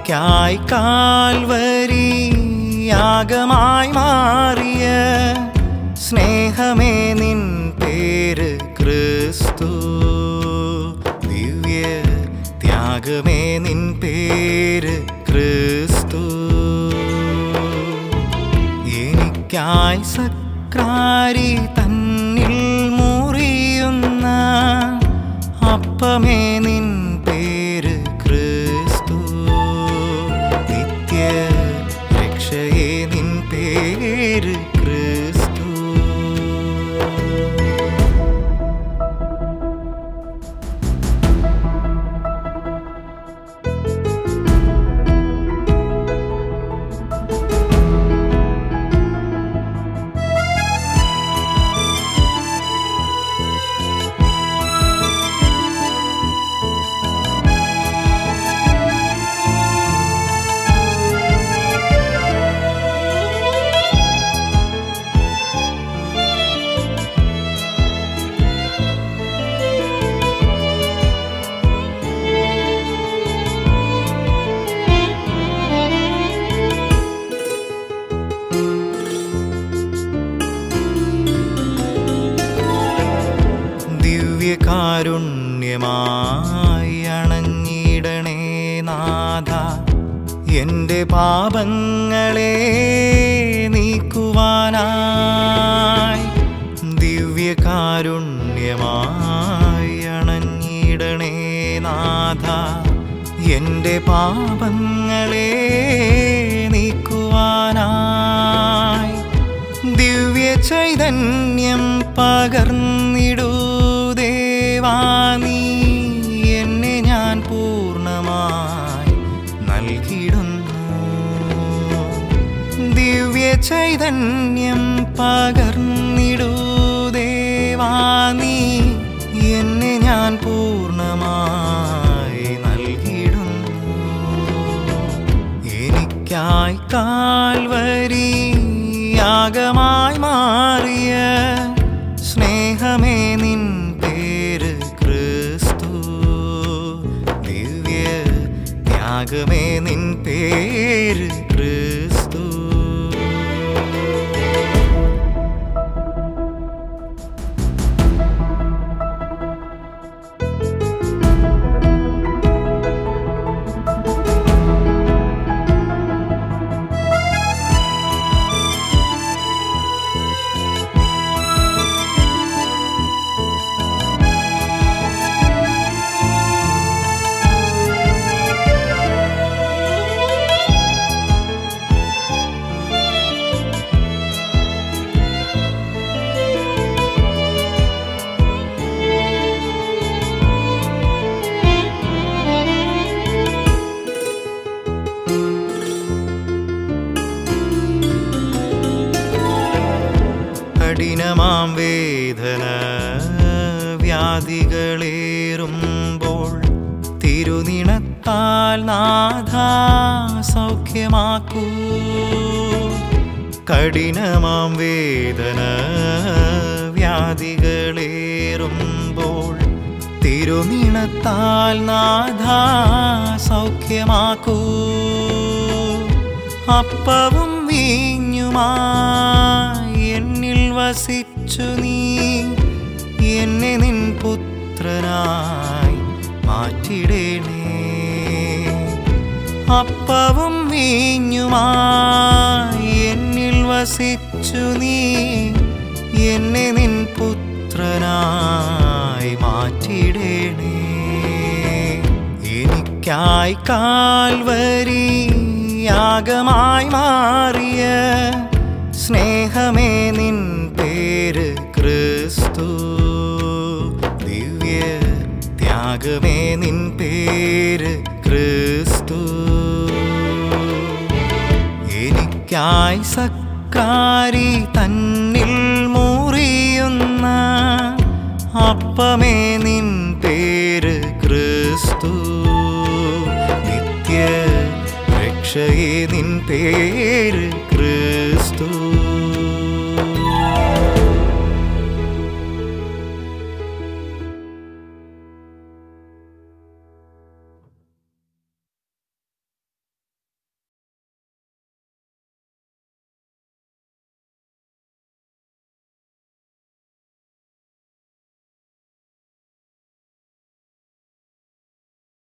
എനിക്കായി കാൽവരി യാഗമായി മാറിയ സ്നേഹമേ നിൻ പേര് ക്രിസ്തു ദിവ്യ ത്യാഗമേ നിൻ പേര് ക്രിസ്തു എനിക്കായി സക്രാരി തന്നിൽ മുറിയുന്ന അപ്പമേ നിൻ പേര് ക്രിസ്തു നിത്യ രക്ഷയെ നിൻ പേര് ക്രിസ്തു ദിവ്യകാരുണ്യമായി അണഞ്ഞിടണേ നാഥ എൻ്റെ പാപങ്ങളെ നീക്കുവാനായി ദിവ്യകാരുണ്യമായി അണഞ്ഞിടണേ നാഥ എൻ്റെ പാപങ്ങളെ നീക്കുവാനായി ദിവ്യ ചൈതന്യം പകർന്നിടൂ ദേവാ നീ എന്നെ ഞാൻ പൂർണ്ണമായി നൽകിടുന്നു ദിവ്യ ചൈതന്യം പകർന്നിടൂ ദേവാ നീ എന്നെ ഞാൻ പൂർണ്ണമായി നൽകിടുന്നു എനിക്കായി കാൽവരി യാഗമായി മാറിയ സ്നേഹമേ നിൻ പേര് ക്രിസ്തു ദിവ്യ ത്യാഗമേ നിൻ പേര് ക്രിസ്തു കഠിനമാം വേദന വ്യാധികളേറുമ്പോൾ തിരുനിണത്താൽ നാഥ സൗഖ്യമാക്കൂ കഠിനമാം വേദന വ്യാധികളേറുമ്പോൾ തിരുനിണത്താൽ നാഥ സൗഖ്യമാക്കൂ അപ്പവും വീഞ്ഞുമായി എന്നിൽ വസിച്ചു നീ എന്നെ നിൻ പുത്രനായി മാറ്റിടേണേ അപ്പവും വീഞ്ഞുമായി എന്നിൽ വസിച്ചു നീ എന്നെ നിൻ പുത്രനായി മാറ്റിടേണേ എനിക്കായി കാൽവരി യാഗമായി മാറിയ സ്നേഹമേ നിൻ പേര് ക്രിസ്തു ദിവ്യ ത്യാഗമേ നിൻ പേര് ക്രിസ്തു എനിക്കായി സക്കാരി തന്നിൽ മുറിയുന്ന അപ്പമേ നിൻ പേര് ക്രിസ്തു നിത്യ രക്ഷയെ നിൻ പേര് ക്രിസ്തു